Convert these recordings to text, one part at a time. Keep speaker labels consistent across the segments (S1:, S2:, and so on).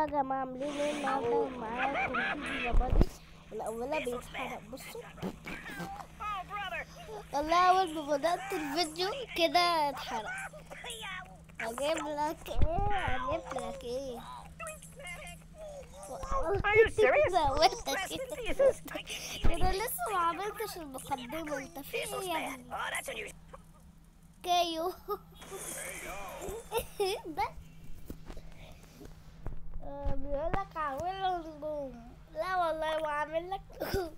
S1: يا جماعة عاملين ايه النهاردة معاكم فيديو زبادي الأولى بيتحرق بصوا والله أول ما بدأت الفيديو كده اتحرق أجيب لك ايه أجيب لك ايه
S2: Are you serious?
S1: زودتك
S2: Jesus.
S1: انا لسه ما عملتش المقدمة انت في ايه يا ابني
S2: Oh, that's unusual.
S1: كايو ده آه، بيقول لك عامل له نجوم لا والله ما عامل لك نجوم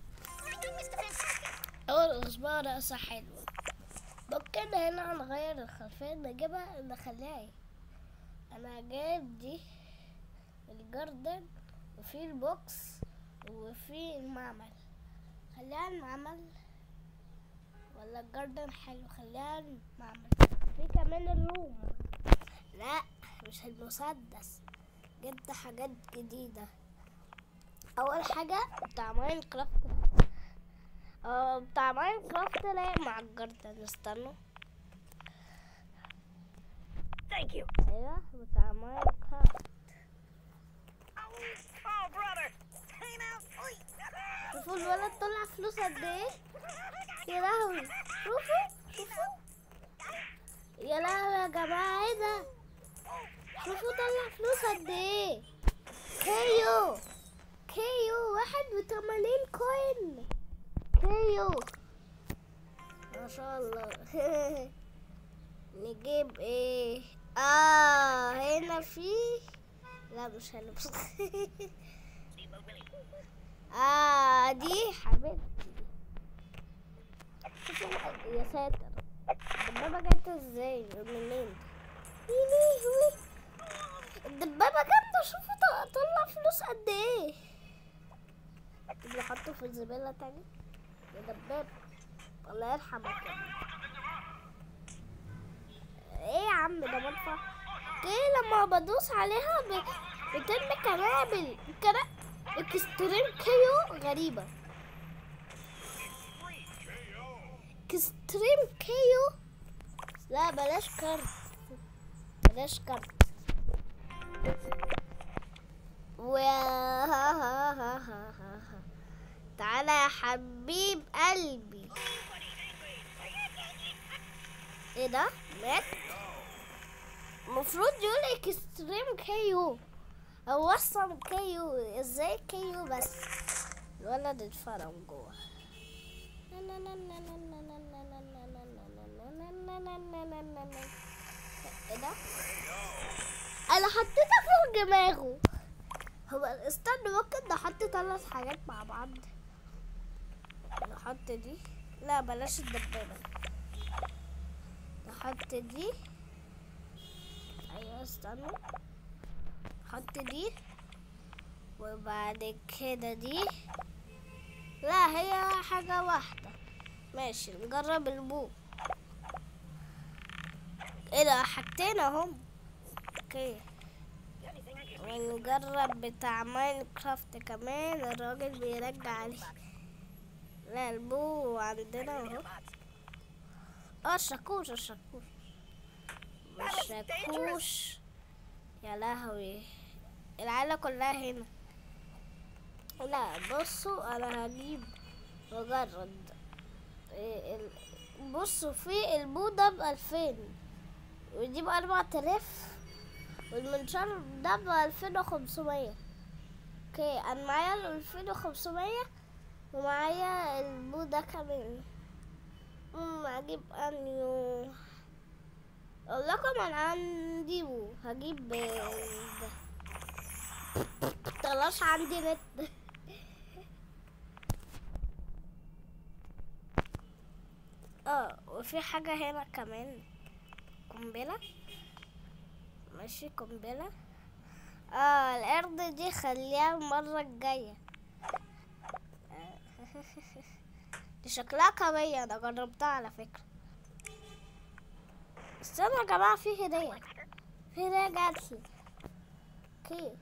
S1: اول اسبوع رقصة حلوة ممكن هنا هنغير الخلفية نجيبها نخليها ايه انا جايب دي الجاردن وفي البوكس وفي المعمل خليها المعمل ولا الجاردن حلو خليها المعمل في كمان الروم لا مش المسدس جبت حاجات جديدة أول حاجة بتاع ماينكرافت اه بتاع ماينكرافت لايق مع الجاردن استنوا
S2: Thank you.
S1: ايوه بتاع ماينكرافت
S2: Oh, brother. Time out. Oi.
S1: شوفوا الولد طلع فلوس قد ايه يا لهوي شوفوا شوفوا يا لهوي يا جماعة ايه ده شوفوا طلع فلوس قد ايه كيو كيو واحد وتمانين كوين كيو ما شاء الله نجيب ايه اه هنا في لا مش هنبص اه دي حبيبتي شوفوا يا ساتر الدبابة جت ازاي منين يا لهوي الدبابة جامدة شوفوا ط- طلع فلوس قد ايه اللي حطه في الزبالة تاني يا دباب الله يرحمك يا ابني. ايه يا عم ده مدفع ايه لما بدوس عليها ب... بترمي قنابل كده اكستريم كيو غريبة اكستريم كيو لا بلاش كارت بلاش كارت و تعالى يا حبيب قلبي ايه ده مات المفروض يقول اكستريم كيو هو اصلا كيو ازاي كيو بس الولد اتفرم جوه ايه ده انا حطيتها فوق دماغه هو استنى ممكن نحط ثلاث حاجات مع بعض نحط دي لا بلاش الدبابة نحط دي ايوه استنى نحط دي وبعد كده دي لا هي حاجة واحدة ماشي نجرب البو ايه ده حاجتين اهم اوكي ونجرب بتاع ماينكرافت كمان الراجل بيرجع عليه لا البو عندنا اهو اه الشاكوش الشاكوش الشاكوش يا لهوي العيلة كلها هنا لا بصوا انا هجيب مجرد إيه ال- بصوا في البو ده بألفين ودي بأربعة آلاف والمنشار ده بألفين وخمسمية اوكي انا معايا الألفين وخمسمية ومعايا البو ده كمان أمم، هجيب انيو اقول لكم انا عندي بو هجيب آه، ده طلاش عندي نت اه وفي حاجة هنا كمان قنبلة ماشي قنبلة اه الارض دي خليها المرة الجاية آه. دي شكلها قوية انا جربتها على فكرة استنوا يا جماعة في هدية في هدية جاتلي اوكي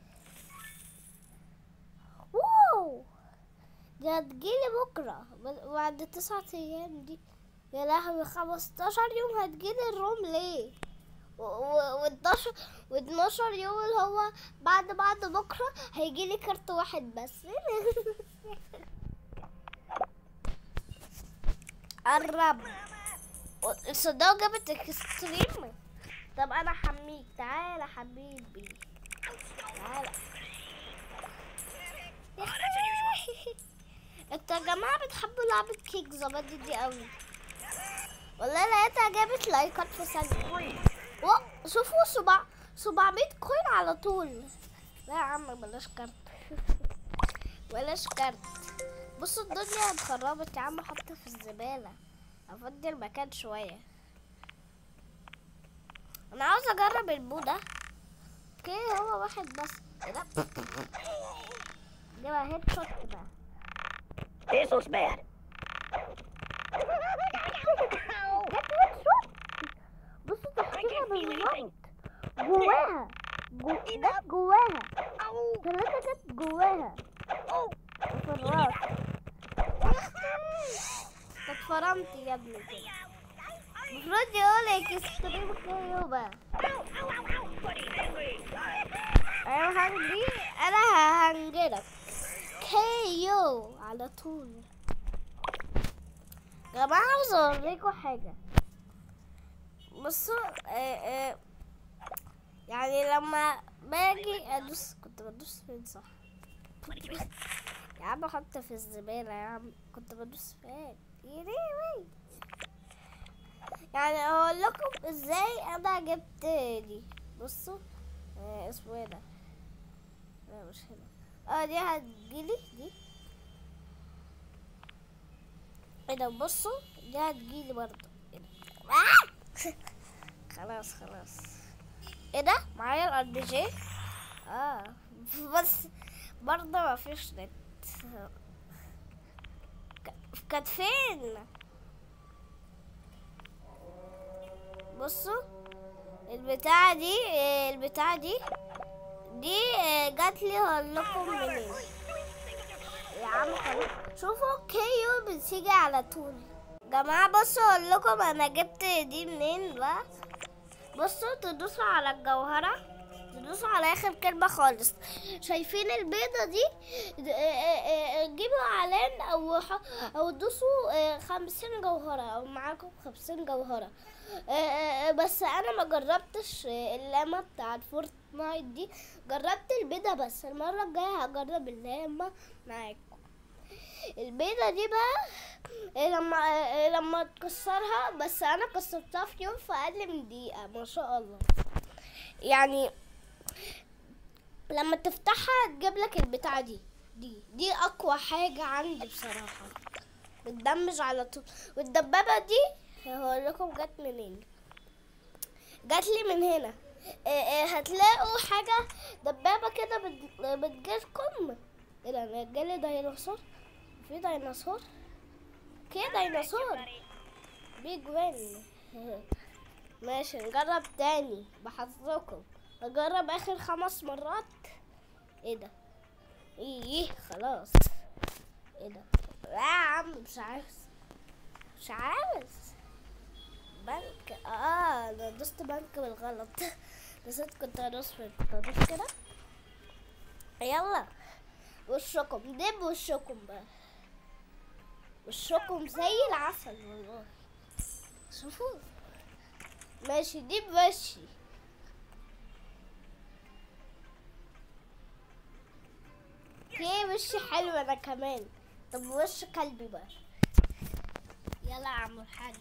S1: واو دي هتجيلي بكرة ب- بعد تسعة أيام دي يا لهوي خمستاشر يوم هتجيلي الروم ليه و12 و12 يوم اللي هو بعد بعد بكره هيجي لي كارت واحد بس قرب الصداقة جابت اكستريم طب انا حميك تعالى حبيبي تعالى يا أخي. انتوا يا جماعة بتحبوا لعبة كيك زبادي دي قوي والله لقيتها جابت لايكات في ثانية و- شوفوا صباع 700 كوين على طول لا يا عم بلاش كارت بلاش كارت بصوا الدنيا اتخربت يا عم حطها في الزبالة افضي المكان شوية انا عاوز اجرب البو ده اوكي هو واحد بس ايه ده ده بقى هيد شوت بقى
S2: This looks bad.
S1: جت هيد شوت بصوا
S2: I
S1: تحتيها
S2: can't feel
S1: بالظبط
S2: anything.
S1: جواها جو... جت جواها
S2: Oh,
S1: ثلاثة جت جواها
S2: oh,
S1: في الراس اتفرمت يا ابني كده المفروض يقولك استريم كيو بقى
S2: ow, ow, ow, ow, buddy, hit me.
S1: انا هنجي انا ههنجلك كيو على طول يا جماعة عاوز اوريكم حاجة بصوا آه آه يعني لما باجي ادوس كنت بدوس فين صح يا عم حط في الزبالة يا عم كنت بدوس فين يا لهوي. يعني اقول لكم ازاي انا جبت دي بصوا آه اسمه ايه ده لا مش هنا اه دي هتجيلي دي ايه ده بصوا دي هتجيلي برضه ايه ده آه! خلاص خلاص ايه ده معايا الار بي جي اه بس برضه ما فيش نت ك- كانت فين بصوا البتاعة دي آه، البتاعة دي دي آه، جات لي هقول لكم منين يا عم خلاص شوفوا كيو بتيجي على طول جماعة بصوا اقول لكم انا جبت دي منين بقى بصوا تدوسوا على الجوهرة تدوسوا على اخر كلمة خالص شايفين البيضة دي د- آه، آه، آه، جيبوا اعلان او ح- او دوسوا آه، خمسين جوهرة او معاكم خمسين جوهرة آه، آه، آه، بس انا ما جربتش آه، اللامة بتاع الفورتنايت دي جربت البيضة بس المرة الجاية هجرب اللامة معاكم البيضة دي بقى آه، لما آه، لما تكسرها بس انا كسرتها في يوم في اقل من دقيقة ما شاء الله يعني لما تفتحها تجيب لك البتاعة دي دي دي اقوى حاجة عندي بصراحة بتدمج على طول والدبابة دي هقول لكم جت منين جات لي من هنا آه، آه، هتلاقوا حاجة دبابة كده بت- بتجيلكم ايه ده أنا جالي ديناصور في ديناصور كده ديناصور بيج وين ماشي نجرب تاني بحظكم نجرب اخر خمس مرات ايه ده ايه خلاص ايه ده لا يا عم مش عاوز مش عاوز بنك اه انا دوست بنك بالغلط نسيت كنت هدوس فين كنت هدوس كده يلا وشكم دب وشكم بقى وشكم زي العسل والله شوفوا ماشي دي بوشي في وشي حلو انا كمان طب وش كلبي بقى يلا يا عم الحاج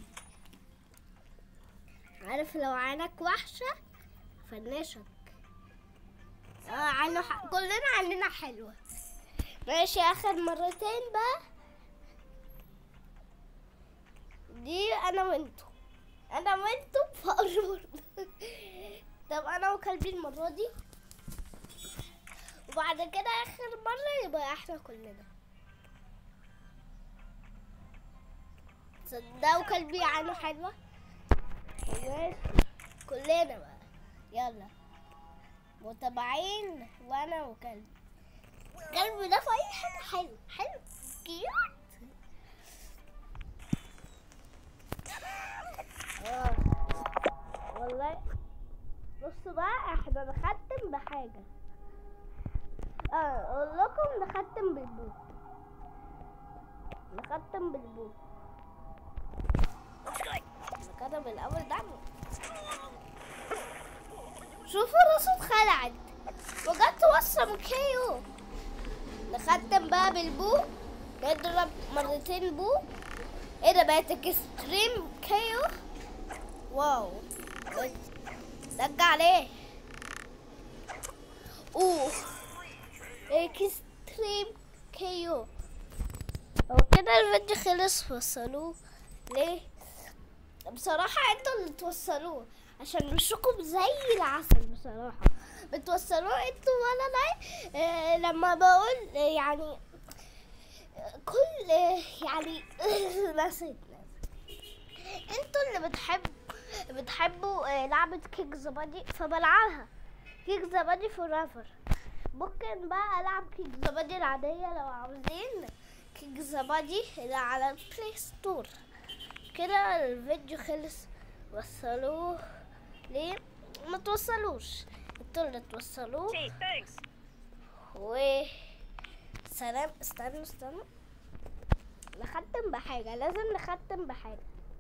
S1: عارف لو عينك وحشة فنشك اه عينه ح... كلنا عيننا حلوة ماشي اخر مرتين بقى دي انا وانتو انا وانتو فقر برضه طب انا وكلبي المرة دي وبعد كده اخر مرة يبقى احنا كلنا صدقوا كلبي عينه حلوة ماشي كلنا بقى يلا متابعين وانا وكلبي كلبي ده في اي حاجة حلو حلو كيوت آه. والله حاجة اه اقول لكم نختم بالبو نختم بالبو
S2: Looks good.
S1: نختم الاول دعمه شوفوا راسه اتخلعت وجت توصل كيو نختم بقى بالبو نضرب مرتين بو ايه ده بقت اكستريم كيو واو رجع عليه اوه اكستريم كيو هو كده الفيديو خلص وصلوه ليه بصراحة انتوا اللي توصلوه عشان وشكم زي العسل بصراحة بتوصلوه انتوا ولا لا آه لما بقول آه، يعني آه، كل آه، يعني نسيت انتوا اللي بتحب بتحبوا آه، لعبة كيك زبادي فبلعبها كيك زبادي فور ايفر ممكن بقى العب كيك زبادي العادية لو عاوزين كيك زبادي اللي على البلاي ستور كده الفيديو خلص وصلوه ليه ما توصلوش انتوا اللي توصلوه
S2: Gee, thanks.
S1: و سلام استنوا استنوا نختم بحاجة لازم نختم بحاجة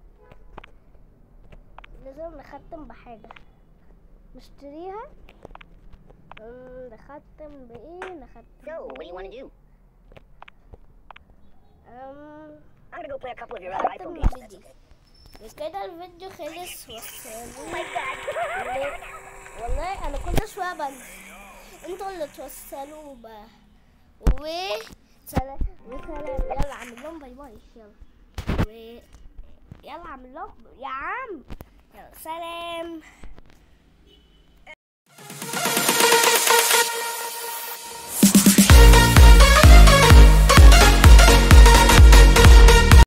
S1: لازم نختم بحاجة نشتريها أمم، نختم بإيه نختم
S2: So, what do you want to do?
S1: أم،
S2: I'm gonna go play a couple of your other
S1: نختم
S2: iPhone games.
S1: بدي كده الفيديو خلص وصلوا
S2: Oh my god.
S1: والله- والله انا كل شويه بنسى انتوا اللي توصلوا بقى و سلام وسلام يلا اعمل لهم باي باي يلا و يلا اعمل لهم يا عم يلا سلام